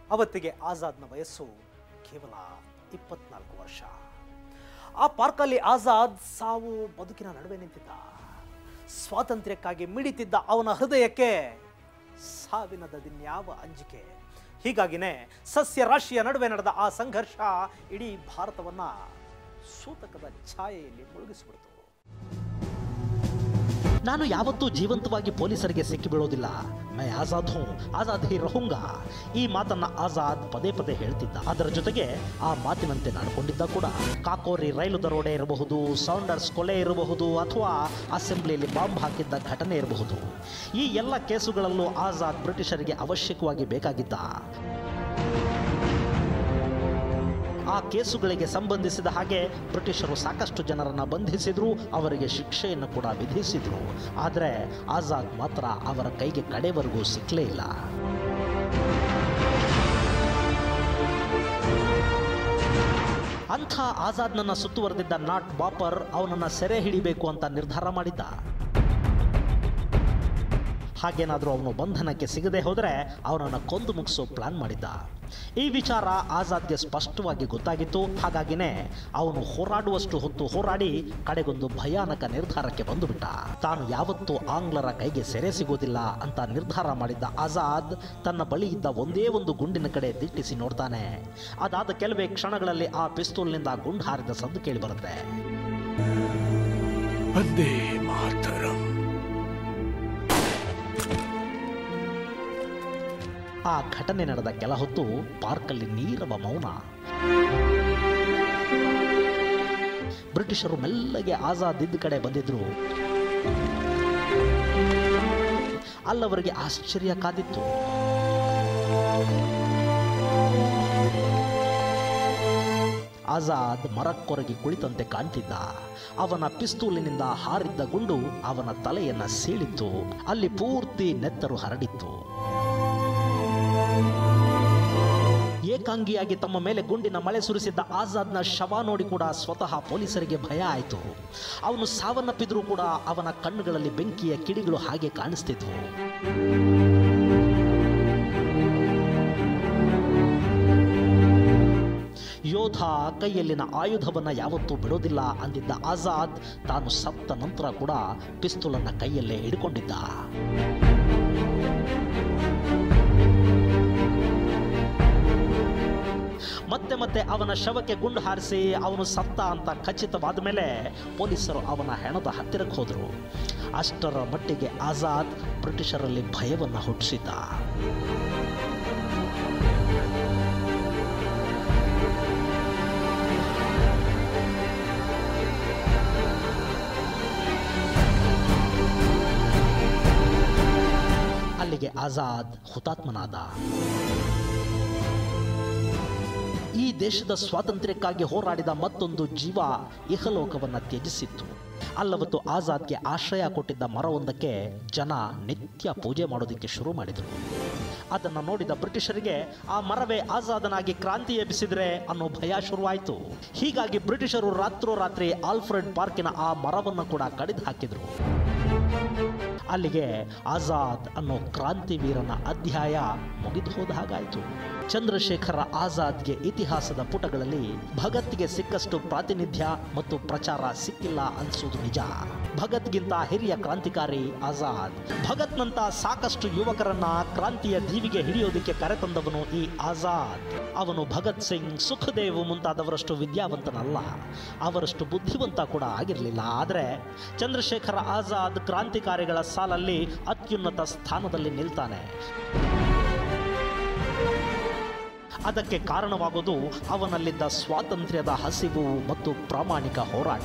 ಅವತ್ತಿಗೆ ಆಜಾದ್ನ ವಯಸ್ಸು ಕೇವಲ ಇಪ್ಪತ್ನಾಲ್ಕು ವರ್ಷ ಆ ಪಾರ್ಕಲ್ಲಿ ಆಜಾದ್ ಸಾವು ಬದುಕಿನ ನಡುವೆ ನಿಂತಿದ್ದ ಸ್ವಾತಂತ್ರ್ಯಕ್ಕಾಗಿ ಮಿಡಿತಿದ್ದ ಅವನ ಹೃದಯಕ್ಕೆ ಸಾವಿನದನ್ಯಾವ ಅಂಜಿಕೆ ಹೀಗಾಗಿನೇ ಸಸ್ಯ ರಾಶಿಯ ನಡುವೆ ನಡೆದ ಆ ಸಂಘರ್ಷ ಇಡೀ ಭಾರತವನ್ನ ಸೂತಕದ ಛಾಯೆಯಲ್ಲಿ ಮುಳುಗಿಸಿಬಿಡ್ತು ನಾನು ಯಾವತ್ತೂ ಜೀವಂತವಾಗಿ ಪೊಲೀಸರಿಗೆ ಸಿಕ್ಕಿ ಬೀಳೋದಿಲ್ಲ ಮೈ ಆಜಾದ್ ಹೂಂ ಆಜಾದ್ ಹಿ ರಹುಂಗಾ ಈ ಮಾತನ್ನ ಆಜಾದ್ ಪದೇ ಪದೇ ಹೇಳ್ತಿದ್ದ ಅದರ ಜೊತೆಗೆ ಆ ಮಾತಿನಂತೆ ನಡ್ಕೊಂಡಿದ್ದ ಕೂಡ ಕಾಕೋರಿ ರೈಲು ದರೋಡೆ ಇರಬಹುದು ಸೌಂಡರ್ಸ್ ಕೊಲೆ ಇರಬಹುದು ಅಥವಾ ಅಸೆಂಬ್ಲಿಯಲ್ಲಿ ಬಾಂಬ್ ಹಾಕಿದ್ದ ಘಟನೆ ಇರಬಹುದು ಈ ಎಲ್ಲ ಕೇಸುಗಳಲ್ಲೂ ಆಜಾದ್ ಬ್ರಿಟಿಷರಿಗೆ ಅವಶ್ಯಕವಾಗಿ ಬೇಕಾಗಿದ್ದ ಆ ಕೇಸುಗಳಿಗೆ ಸಂಬಂಧಿಸಿದ ಹಾಗೆ ಬ್ರಿಟಿಷರು ಸಾಕಷ್ಟು ಜನರನ್ನ ಬಂಧಿಸಿದ್ರು ಅವರಿಗೆ ಶಿಕ್ಷೆಯನ್ನು ಕೂಡ ವಿಧಿಸಿದ್ರು ಆದರೆ ಆಜಾದ್ ಮಾತ್ರ ಅವರ ಕೈಗೆ ಕಡೆವರೆಗೂ ಸಿಕ್ಕಲೇ ಇಲ್ಲ ಅಂಥ ಆಜಾದ್ನನ್ನ ಸುತ್ತುವರೆದಿದ್ದ ನಾಟ್ ಬಾಪರ್ ಅವನನ್ನ ಸೆರೆ ಹಿಡಿಬೇಕು ಅಂತ ನಿರ್ಧಾರ ಮಾಡಿದ್ದ ಹಾಗೇನಾದರೂ ಅವನು ಬಂಧನಕ್ಕೆ ಸಿಗದೆ ಹೋದರೆ ಅವನನ್ನು ಕೊಂದು ಮುಗಿಸೋ ಪ್ಲಾನ್ ಮಾಡಿದ್ದ ಈ ವಿಚಾರ ಆಜಾದ್ಗೆ ಸ್ಪಷ್ಟವಾಗಿ ಗೊತ್ತಾಗಿತ್ತು ಹಾಗಾಗಿನೇ ಅವನು ಹೋರಾಡುವಷ್ಟು ಹೊತ್ತು ಹೋರಾಡಿ ಕಡೆಗೊಂದು ಭಯಾನಕ ನಿರ್ಧಾರಕ್ಕೆ ಬಂದುಬಿಟ್ಟ ತಾನು ಯಾವತ್ತೂ ಆಂಗ್ಲರ ಕೈಗೆ ಸೆರೆ ಸಿಗೋದಿಲ್ಲ ಅಂತ ನಿರ್ಧಾರ ಮಾಡಿದ್ದ ಆಜಾದ್ ತನ್ನ ಬಳಿ ಇದ್ದ ಒಂದೇ ಒಂದು ಗುಂಡಿನ ಕಡೆ ದಿಟ್ಟಿಸಿ ನೋಡ್ತಾನೆ ಅದಾದ ಕೆಲವೇ ಕ್ಷಣಗಳಲ್ಲಿ ಆ ಪಿಸ್ತೂಲ್ನಿಂದ ಗುಂಡು ಹಾರಿದ ಸದ್ದು ಕೇಳಿ ಬರುತ್ತೆ वंदे मातरम ಆ ಘಟನೆ ನಡೆದ ಕೆಲ ಹೊತ್ತು ಪಾರ್ಕಲ್ಲಿ ನೀರವ ಮೌನ ಬ್ರಿಟಿಷರು ಮೆಲ್ಲಗೆ ಆಜಾದ್ ಇದ್ದ ಕಡೆ ಬಂದಿದ್ರು ಅಲ್ಲವರಿಗೆ ಆಶ್ಚರ್ಯ ಕಾದಿತ್ತು ಆಜಾದ್ ಮರಕ್ಕೊರಗಿ ಕುಳಿತಂತೆ ಕಾಣ್ತಿದ್ದ ಅವನ ಪಿಸ್ತೂಲಿನಿಂದ ಹಾರಿದ್ದ ಗುಂಡು ಅವನ ತಲೆಯನ್ನ ಸೀಳಿತ್ತು ಅಲ್ಲಿ ಪೂರ್ತಿ ನೆತ್ತರು ಹರಡಿತ್ತು ಏಕಾಂಗಿಯಾಗಿ ತಮ್ಮ ಮೇಲೆ ಗುಂಡಿನ ಮಳೆ ಸುರಿಸಿದ್ದ ಆಜಾದ್ನ ಶವ ನೋಡಿ ಕೂಡ ಸ್ವತಃ ಪೊಲೀಸರಿಗೆ ಭಯ ಆಯಿತು ಅವನು ಸಾವನ್ನಪ್ಪಿದ್ರೂ ಕೂಡ ಅವನ ಕಣ್ಣುಗಳಲ್ಲಿ ಬೆಂಕಿಯ ಕಿಡಿಗಳು ಹಾಗೆ ಕಾಣಿಸ್ತಿದ್ವು ಯೋಧ ಕೈಯಲ್ಲಿನ ಆಯುಧವನ್ನ ಯಾವತ್ತೂ ಬಿಡೋದಿಲ್ಲ ಅಂದಿದ್ದ ಆಜಾದ್ ತಾನು ಸತ್ತ ನಂತರ ಕೂಡ ಪಿಸ್ತೂಲನ್ನ ಕೈಯಲ್ಲೇ ಹಿಡ್ಕೊಂಡಿದ್ದ ಮತ್ತೆ ಮತ್ತೆ ಅವನ ಶವಕ್ಕೆ ಗುಂಡು ಹಾರಿಸಿ ಅವನು ಸತ್ತ ಅಂತ ಖಚಿತವಾದ ಮೇಲೆ ಪೊಲೀಸರು ಅವನ ಹೆಣದ ಹತ್ತಿರಕ್ಕೆ ಹೋದರು ಅಷ್ಟರ ಮಟ್ಟಿಗೆ ಆಜಾದ್ ಬ್ರಿಟಿಷರಲ್ಲಿ ಭಯವನ್ನು ಹುಟ್ಟಿಸಿದ್ದ ಅಲ್ಲಿಗೆ ಆಜಾದ್ ಹುತಾತ್ಮನಾದ ಈ ದೇಶದ ಸ್ವಾತಂತ್ರ್ಯಕ್ಕಾಗಿ ಹೋರಾಡಿದ ಮತ್ತೊಂದು ಜೀವ ಇಹಲೋಕವನ್ನ ತ್ಯಜಿಸಿತ್ತು ಅಲ್ಲವತ್ತು ಆಜಾದ್ಗೆ ಆಶ್ರಯ ಕೊಟ್ಟಿದ್ದ ಮರವೊಂದಕ್ಕೆ ಜನ ನಿತ್ಯ ಪೂಜೆ ಮಾಡೋದಕ್ಕೆ ಶುರು ಮಾಡಿದರು ಅದನ್ನು ನೋಡಿದ ಬ್ರಿಟಿಷರಿಗೆ ಆ ಮರವೇ ಆಜಾದನಾಗಿ ಕ್ರಾಂತಿ ಎಬ್ಬಿಸಿದ್ರೆ ಅನ್ನೋ ಭಯ ಶುರುವಾಯಿತು ಹೀಗಾಗಿ ಬ್ರಿಟಿಷರು ರಾತ್ರೋರಾತ್ರಿ ಆಲ್ಫ್ರೆಡ್ ಪಾರ್ಕಿನ ಆ ಮರವನ್ನು ಕೂಡ ಕಡಿದು ಹಾಕಿದ್ರು ಅಲ್ಲಿಗೆ ಆಜಾದ್ ಅನ್ನೋ ಕ್ರಾಂತಿವೀರನ ಅಧ್ಯಾಯ ಮುಗಿದು ಹೋದ ಹಾಗಾಯಿತು ಚಂದ್ರಶೇಖರ ಆಜಾದ್ಗೆ ಇತಿಹಾಸದ ಪುಟಗಳಲ್ಲಿ ಭಗತ್ಗೆ ಸಿಕ್ಕಷ್ಟು ಪ್ರಾತಿನಿಧ್ಯ ಮತ್ತು ಪ್ರಚಾರ ಸಿಕ್ಕಿಲ್ಲ ಅನ್ಸೋದು ನಿಜ ಭಗತ್ಗಿಂತ ಹಿರಿಯ ಕ್ರಾಂತಿಕಾರಿ ಆಜಾದ್ ಭಗತ್ನಂತ ಸಾಕಷ್ಟು ಯುವಕರನ್ನ ಕ್ರಾಂತಿಯ ದೀವಿಗೆ ಹಿಡಿಯೋದಕ್ಕೆ ಕರೆತಂದವನು ಈ ಆಜಾದ್ ಅವನು ಭಗತ್ ಸಿಂಗ್ ಸುಖದೇವ್ ಮುಂತಾದವರಷ್ಟು ವಿದ್ಯಾವಂತನಲ್ಲ ಅವರಷ್ಟು ಬುದ್ಧಿವಂತ ಕೂಡ ಆಗಿರಲಿಲ್ಲ ಆದರೆ ಚಂದ್ರಶೇಖರ ಆಜಾದ್ ಕ್ರಾಂತಿಕಾರಿಗಳ ಸಾಲಲ್ಲಿ ಅತ್ಯುನ್ನತ ಸ್ಥಾನದಲ್ಲಿ ನಿಲ್ತಾನೆ ಅದಕ್ಕೆ ಕಾರಣವಾಗೋದು ಅವನಲ್ಲಿದ್ದ ಸ್ವಾತಂತ್ರ್ಯದ ಹಸಿವು ಮತ್ತು ಪ್ರಾಮಾಣಿಕ ಹೋರಾಟ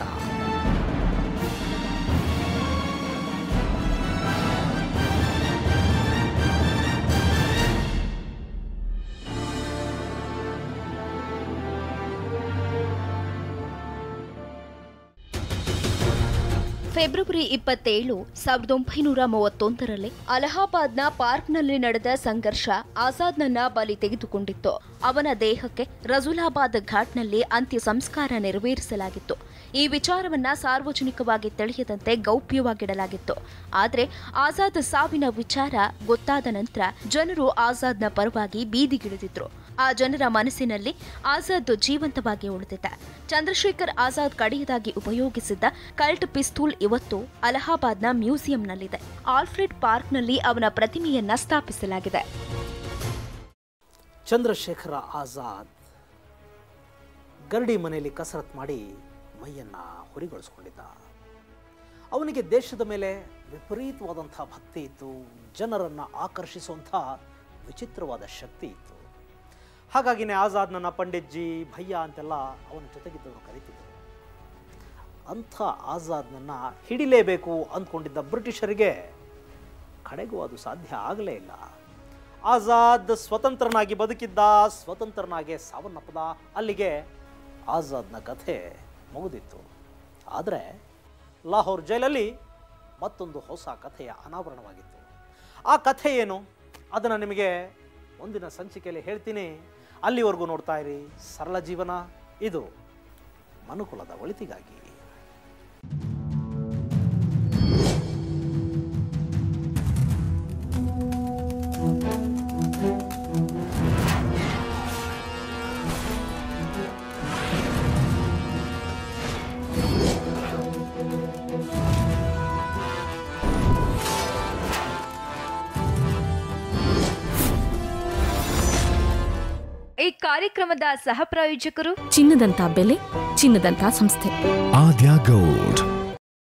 ಫೆಬ್ರವರಿ ಇಪ್ಪತ್ತೇಳು ಸಾವಿರದ ಒಂಬೈನೂರ ಮೂವತ್ತೊಂದರಲ್ಲಿ ಅಲಹಾಬಾದ್ನ ಪಾರ್ಕ್ನಲ್ಲಿ ನಡೆದ ಸಂಘರ್ಷ ಆಜಾದ್ನನ್ನ ಬಲಿ ತೆಗೆದುಕೊಂಡಿತ್ತು ಅವನ ದೇಹಕ್ಕೆ ರಜುಲಾಬಾದ್ ಘಾಟ್ನಲ್ಲಿ ಅಂತ್ಯ ಸಂಸ್ಕಾರ ನೆರವೇರಿಸಲಾಗಿತ್ತು ಈ ವಿಚಾರವನ್ನ ಸಾರ್ವಜನಿಕವಾಗಿ ತಿಳಿಯದಂತೆ ಗೌಪ್ಯವಾಗಿಡಲಾಗಿತ್ತು ಆದರೆ ಆಜಾದ್ ಸಾವಿನ ವಿಚಾರ ಗೊತ್ತಾದ ನಂತರ ಜನರು ಆಜಾದ್ನ ಪರವಾಗಿ ಬೀದಿಗಿಳಿದಿದ್ರು ಆ ಜನರ ಮನಸ್ಸಿನಲ್ಲಿ ಆಜಾದ್ ಜೀವಂತವಾಗಿ ಉಳಿದಿದ್ದ ಚಂದ್ರಶೇಖರ್ ಆಜಾದ್ ಕಡೆಯದಾಗಿ ಉಪಯೋಗಿಸಿದ್ದ ಕಲ್ಟ್ ಪಿಸ್ತೂಲ್ ಇವತ್ತು ಅಲಹಾಬಾದ್ನ ಮ್ಯೂಸಿಯಂನಲ್ಲಿದೆ ಆಲ್ಫ್ರೆಡ್ ಪಾರ್ಕ್ನಲ್ಲಿ ಅವನ ಪ್ರತಿಮೆಯನ್ನ ಸ್ಥಾಪಿಸಲಾಗಿದೆ ಚಂದ್ರಶೇಖರ ಆಜಾದ್ ಗರಡಿ ಮನೆಯಲ್ಲಿ ಕಸರತ್ ಮಾಡಿ ಮೈಯನ್ನ ಹುರಿಗೊಳಿಸ್ಕೊಂಡಿದ್ದ ಅವನಿಗೆ ದೇಶದ ಮೇಲೆ ವಿಪರೀತವಾದಂಥ ಭಕ್ತಿ ಇತ್ತು ಜನರನ್ನು ಆಕರ್ಷಿಸುವಂಥ ವಿಚಿತ್ರವಾದ ಶಕ್ತಿ ಇತ್ತು ಹಾಗಾಗಿನೇ ಆಜಾದ್ ನನ್ನ ಪಂಡಿತ್ಜಿ ಭಯ್ಯ ಅಂತೆಲ್ಲ ಅವನ ಜೊತೆಗಿದ್ದವರು ಕರೀತಿದ್ದರು ಅಂಥ ಆಜಾದ್ನನ್ನು ಹಿಡಿಲೇಬೇಕು ಅಂದ್ಕೊಂಡಿದ್ದ ಬ್ರಿಟಿಷರಿಗೆ ಕಡೆಗೂ ಅದು ಸಾಧ್ಯ ಆಗಲೇ ಇಲ್ಲ ಆಜಾದ್ ಸ್ವತಂತ್ರನಾಗಿ ಬದುಕಿದ್ದ ಸ್ವತಂತ್ರನಾಗಿ ಸಾವನ್ನಪ್ಪದ ಅಲ್ಲಿಗೆ ಆಜಾದ್ನ ಕಥೆ ಮುಗಿದಿತ್ತು ಆದರೆ ಲಾಹೋರ್ ಜೈಲಲ್ಲಿ ಮತ್ತೊಂದು ಹೊಸ ಕಥೆಯ ಅನಾವರಣವಾಗಿತ್ತು ಆ ಕಥೆ ಏನು ಅದನ್ನು ನಿಮಗೆ ಮುಂದಿನ ಸಂಚಿಕೆಯಲ್ಲಿ ಹೇಳ್ತೀನಿ ಅಲ್ಲಿವರೆಗೂ ನೋಡ್ತಾ ಇರಿ ಸರಳ ಜೀವನ ಇದು ಮನುಕುಲದ ಒಳಿತಿಗಾಗಿ ಈ ಕಾರ್ಯಕ್ರಮದ ಸಹ ಪ್ರಾಯೋಜಕರು ಚಿನ್ನದಂತ ಬೆಲೆ ಚಿನ್ನದಂತ ಸಂಸ್ಥೆ ಆದ್ಯ ಗೋಲ್ಡ್